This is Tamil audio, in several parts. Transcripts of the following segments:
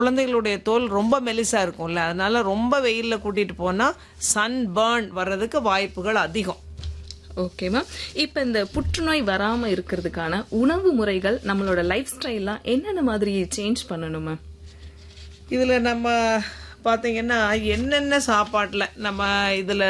குழந்தைகளுடைய தோல் ரொம்ப மெலிசா இருக்கும்ல அதனால ரொம்ப வெயில்ல கூட்டிட்டு போனா சன் பர்ன் வர்றதுக்கு வாய்ப்புகள் அதிகம் ஓகே மேம் இப்ப இந்த புற்றுநோய் வராம இருக்கிறதுக்கான உணவு முறைகள் நம்மளோட லைஃப் ஸ்டைல்லாம் என்னென்ன மாதிரி சேஞ்ச் பண்ணணும் மேம் இதுல நம்ம பாத்தீங்கன்னா என்னென்ன சாப்பாட்டுல நம்ம இதுல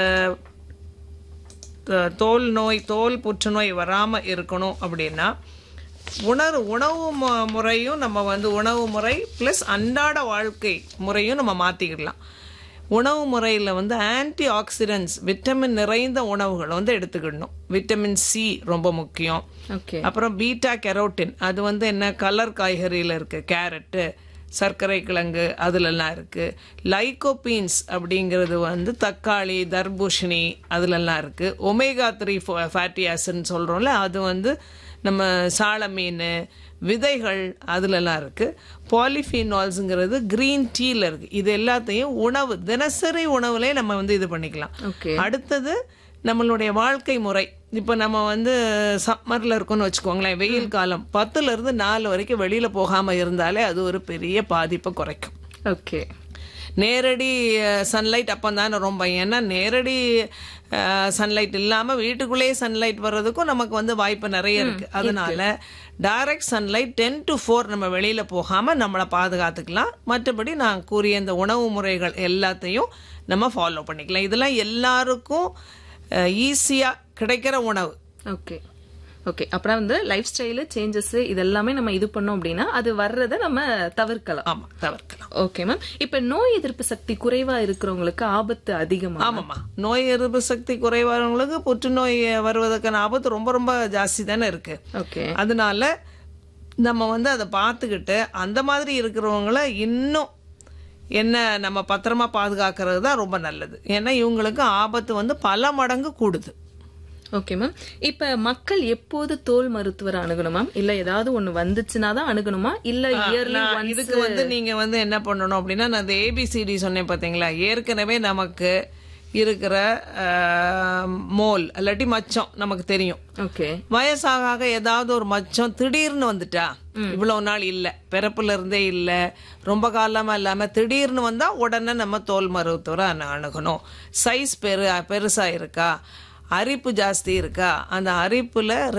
த- தோல் நோய் தோல் புற்றுநோய் வராம இருக்கணும் அப்படின்னா உணவு உணவு மு- முறையும் நம்ம வந்து உணவு முறை ப்ளஸ் அன்றாட வாழ்க்கை முறையும் நம்ம மாத்திக்கிடலாம் உணவு முறையில் வந்து ஆன்டி ஆக்சிடென்ட்ஸ் விட்டமின் நிறைந்த உணவுகளை வந்து எடுத்துக்கிடணும் விட்டமின் சி ரொம்ப முக்கியம் ஓகே அப்புறம் பீட்டா கெரோட்டின் அது வந்து என்ன கலர் காய்கறியில் இருக்கு கேரட்டு சர்க்கரை கிழங்கு அதுலலாம் இருக்கு லைகோபீன்ஸ் அப்படிங்கிறது வந்து தக்காளி தர்பூஷணி அதுலலாம் இருக்கு ஒமேகா த்ரீ ஃபேட்டி ஆசிட்னு சொல்றோம்ல அது வந்து நம்ம சால மீன் விதைகள் அதுலலாம் இருக்கு பாலிஃபீனால்ஸுங்கிறது கிரீன் டீல இருக்கு இது எல்லாத்தையும் உணவு தினசரி உணவுலே நம்ம வந்து இது பண்ணிக்கலாம் ஓகே அடுத்தது நம்மளுடைய வாழ்க்கை முறை இப்போ நம்ம வந்து சம்மரில் இருக்கோம்னு வச்சுக்கோங்களேன் வெயில் காலம் பத்துல இருந்து நாலு வரைக்கும் வெளியில போகாம இருந்தாலே அது ஒரு பெரிய பாதிப்பை குறைக்கும் ஓகே நேரடி சன்லைட் அப்போ தானே ரொம்ப ஏன்னா நேரடி சன்லைட் இல்லாம வீட்டுக்குள்ளேயே சன்லைட் வர்றதுக்கும் நமக்கு வந்து வாய்ப்பு நிறைய இருக்கு அதனால direct sunlight ten to four நம்ம வெளியில போகாம நம்மளை பாதுகாத்துக்கலாம் மற்றபடி நான் கூறிய இந்த உணவு முறைகள் எல்லாத்தையும் நம்ம ஃபாலோ பண்ணிக்கலாம் இதெல்லாம் எல்லாருக்கும் ஈஸியா கிடைக்கிற உணவு ஓகே ஓகே அப்புறம் வந்து லைஃப் ஸ்டைலு சேஞ்சஸ் இதெல்லாமே நம்ம இது பண்ணோம் அப்படின்னா அது வர்றதை நம்ம தவிர்க்கலாம் ஆமா தவிர்க்கலாம் ஓகே மேம் இப்ப நோய் எதிர்ப்பு சக்தி குறைவா இருக்கிறவங்களுக்கு ஆபத்து அதிகமா ஆமாம்மா நோய் எதிர்ப்பு சக்தி குறைவானவங்களுக்கு புற்றுநோய் வருவதற்கான ஆபத்து ரொம்ப ரொம்ப ஜாஸ்தி தானே இருக்கு ஓகே அதனால நம்ம வந்து அதை பார்த்துக்கிட்டு அந்த மாதிரி இருக்கிறவங்கள இன்னும் என்ன நம்ம பத்திரமா பாதுகாக்கிறது தான் ரொம்ப நல்லது ஏன்னா இவங்களுக்கு ஆபத்து வந்து பல மடங்கு கூடுது ஓகே மேம் இப்ப மக்கள் எப்போது தோல் மருத்துவர் அணுகணுமா இல்ல ஏதாவது ஒண்ணு வந்துச்சுன்னா தான் அணுகணுமா இல்ல இயர்லி நான் ஒன்ஸ் இதுக்கு வந்து நீங்க வந்து என்ன பண்ணணும் அப்படின்னா நான் அந்த ஏபிசிடி சொன்னேன் பாத்தீங்களா ஏற்கனவே நமக்கு இருக்கிற மோல் இல்லாட்டி மச்சம் நமக்கு தெரியும் ஓகே வயசாக ஆக ஏதாவது ஒரு மச்சம் திடீர்னு வந்துட்டா இவ்வளவு நாள் இல்ல பிறப்புல இருந்தே இல்ல ரொம்ப காலமா இல்லாம திடீர்னு வந்தா உடனே நம்ம தோல் மருத்துவரை அணு- அணுகணும் சைஸ் பெரு பெருசா இருக்கா அரிப்பு ஜாஸ்தி இருக்கா அந்த அரிப்புல